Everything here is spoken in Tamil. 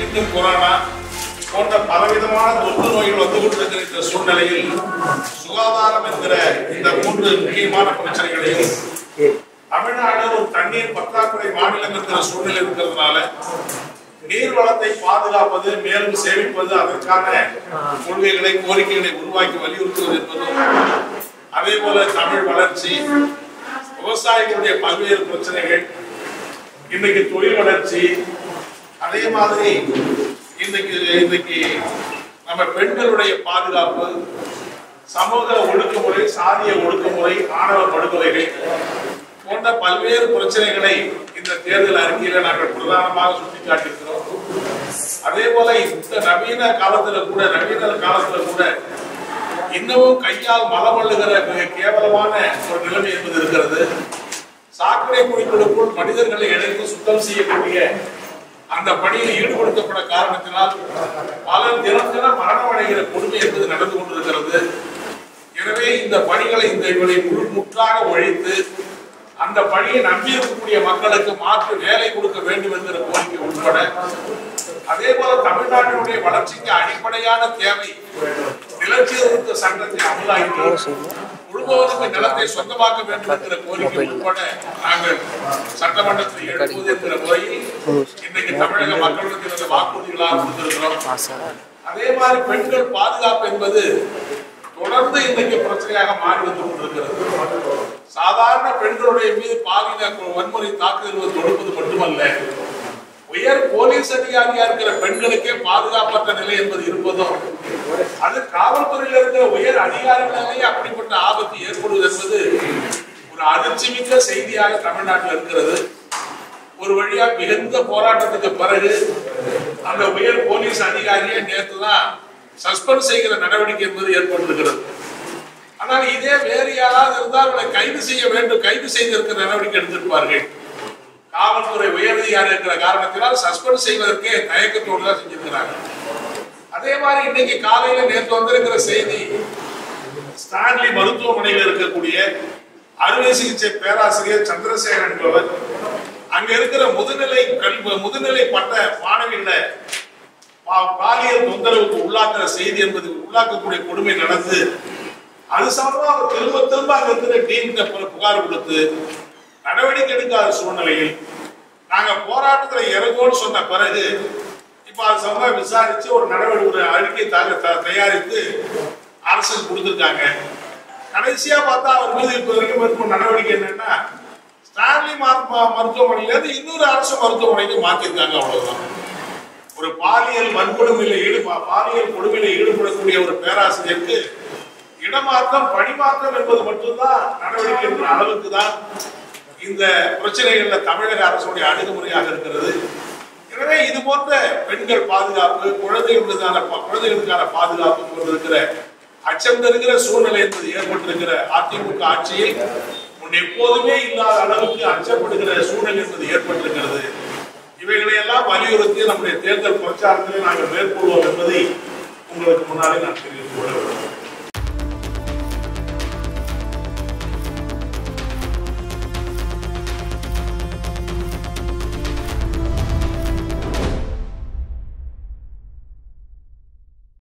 இன்னும் கொரோனா போன்ற பலவிதமான தொற்று நோய்கள் வந்து கொண்டிருக்கிற இந்த சூழ்நிலையில் சுகாதாரம் என்கிற இந்த மூன்று முக்கியமான பிரச்சனைகளையும் தமிழ்நாடு ஒரு தண்ணீர் பற்றாக்குறை மாநிலம் என்கிற சூழ்நிலை இருக்கிறதுனால நீர் வளத்தை பாதுகாப்பது மேலும் சேமிப்பது அதற்கான கொள்கைகளை கோரிக்கைகளை உருவாக்கி வலியுறுத்துவது என்பதும் அதே போல தமிழ் வளர்ச்சி விவசாயிகளுடைய பல்வேறு பிரச்சனைகள் இன்னைக்கு தொழில் வளர்ச்சி அதே மாதிரி இன்னைக்கு இன்னைக்கு நம்ம பெண்களுடைய பாதுகாப்பு சமூக ஒடுக்குமுறை சாதிய ஒடுக்குமுறை ஆணவ படுகொலைகள் போன்ற பல்வேறு பிரச்சனைகளை இந்த தேர்தல் அறிக்கையில நாங்கள் பிரதானமாக சுட்டிக்காட்டியிருக்கிறோம் அதே போல இந்த நவீன காலத்துல கூட நவீன காலத்துல கூட இன்னமும் கையால் மலமல்லுகிற மிக கேவலமான ஒரு நிலைமை என்பது இருக்கிறது சாக்கடை குழிகளுக்குள் மனிதர்களை இணைத்து சுத்தம் செய்யக்கூடிய அந்த பணியில் ஈடுபடுத்தப்பட காரணத்தினால் பலர் தினம் தினம் மரணமடைகிற கொடுமை என்பது நடந்து கொண்டிருக்கிறது எனவே இந்த பணிகளை இந்த இவளை முழு முற்றாக ஒழித்து அந்த பணியை நம்பியிருக்கக்கூடிய மக்களுக்கு மாற்று வேலை கொடுக்க வேண்டும் என்கிற கோரிக்கை உட்பட அதே போல தமிழ்நாட்டினுடைய வளர்ச்சிக்கு அடிப்படையான தேவை நிலச்சீர்திருத்த சட்டத்தை அமலாக்கி முழுவதும் நிலத்தை சொந்தமாக்க வேண்டும் என்கிற கோரிக்கை உட்பட நாங்கள் சட்டமன்றத்தில் எழுப்புவது என்கிற முறையில் இன்னைக்கு தமிழக மக்களுக்கு இந்த வாக்குறுதிகளாக கொடுத்திருக்கிறோம் அதே மாதிரி பெண்கள் பாதுகாப்பு என்பது தொடர்ந்து இன்றைக்கு பிரச்சனையாக மாறி வந்து கொண்டிருக்கிறது சாதாரண பெண்களுடைய மீது பாலின வன்முறை தாக்குதல் தொடுப்பது மட்டுமல்ல உயர் போலீஸ் அதிகாரியா இருக்கிற பெண்களுக்கே பாதுகாப்பற்ற நிலை என்பது இருப்பதும் அது காவல்துறையில் இருக்கிற உயர் அதிகாரிகளிலேயே அப்படிப்பட்ட ஆபத்து ஏற்படுவது என்பது ஒரு அதிர்ச்சி மிக்க செய்தியாக தமிழ்நாட்டில் இருக்கிறது ஒரு வழியா மிகுந்த போராட்டத்துக்கு பிறகு அந்த உயர் போலீஸ் அதிகாரியை நேற்று தான் சஸ்பெண்ட் செய்கிற நடவடிக்கை என்பது ஏற்பட்டிருக்கிறது ஆனால் இதே வேறு யாராவது இருந்தால் அவர்களை கைது செய்ய வேண்டும் கைது செய்திருக்கிற நடவடிக்கை எடுத்திருப்பார்கள் காவல்துறை உயரதிகாரி இருக்கிற காரணத்தினால் சஸ்பெண்ட் செய்வதற்கே தயக்கத்தோடு தான் செஞ்சிருக்கிறாங்க அதே மாதிரி இன்னைக்கு காலையில நேற்று வந்திருக்கிற செய்தி ஸ்டான்லி மருத்துவமனையில் இருக்கக்கூடிய அறுவை சிகிச்சை பேராசிரியர் சந்திரசேகரன் என்பவர் அங்க இருக்கிற முதுநிலை கல்வி முதுநிலை பட்ட மாணவிகளை பா- பாலியல் தொந்தரவுக்கு உள்ளாக்குற செய்தி என்பது உள்ளாக்கக்கூடிய கொடுமை நடந்து அது சம்பந்தமா அவர் திரும்ப திரும்ப அங்க இருக்கிற டீம் புகார் கொடுத்து நடவடிக்கை எடுக்காத சூழ்நிலையில் நாங்க போராட்டத்துல இறங்கோன்னு சொன்ன பிறகு இப்ப அது சம்பந்தமா விசாரிச்சு ஒரு நடவடிக்கை ஒரு அறிக்கை த- த- தயாரித்து அரசுக்கு கொடுத்திருக்காங்க கடைசியா பார்த்தா அவர் மீது இப்ப வரைக்கும் இருக்கும் நடவடிக்கை என்னன்னா ஸ்டான்லி மரு- ம- மருத்துவமனையில இருந்து இன்னொரு அரசு மருத்துவமனைக்கு மாத்திருக்காங்க அவ்வளவுதான் ஒரு பாலியல் வன்கொடுமையில ஈடுபா பாலியல் கொடுமையில ஈடுபடக்கூடிய ஒரு பேராசிரியருக்கு இடமாற்றம் பணிமாற்றம் என்பது மட்டும்தான் நடவடிக்கை என்ற அளவுக்கு தான் இந்த பிரச்சனைகள்ல தமிழக அரசுடைய அணுகுமுறையாக இருக்கிறது எனவே இது போன்ற பெண்கள் பாதுகாப்பு குழந்தைகளுக்கான பா- குழந்தைகளுக்கான பாதுகாப்பு போன்று இருக்கிற அச்சம் தருகிற சூழ்நிலை என்பது ஏற்பட்டிருக்கிற அதிமுக ஆட்சியில் முன் எப்போதுமே இல்லாத அளவுக்கு அச்சப்படுகிற சூழ்நிலை என்பது ஏற்பட்டிருக்கிறது இவைகளை எல்லாம் வலியுறுத்தி நம்முடைய தேர்தல் பிரச்சாரத்திலே நாங்கள் மேற்கொள்வோம் என்பதை உங்களுக்கு முன்னாலே நான் தெரிவித்துக் கொள்ள வேண்டும்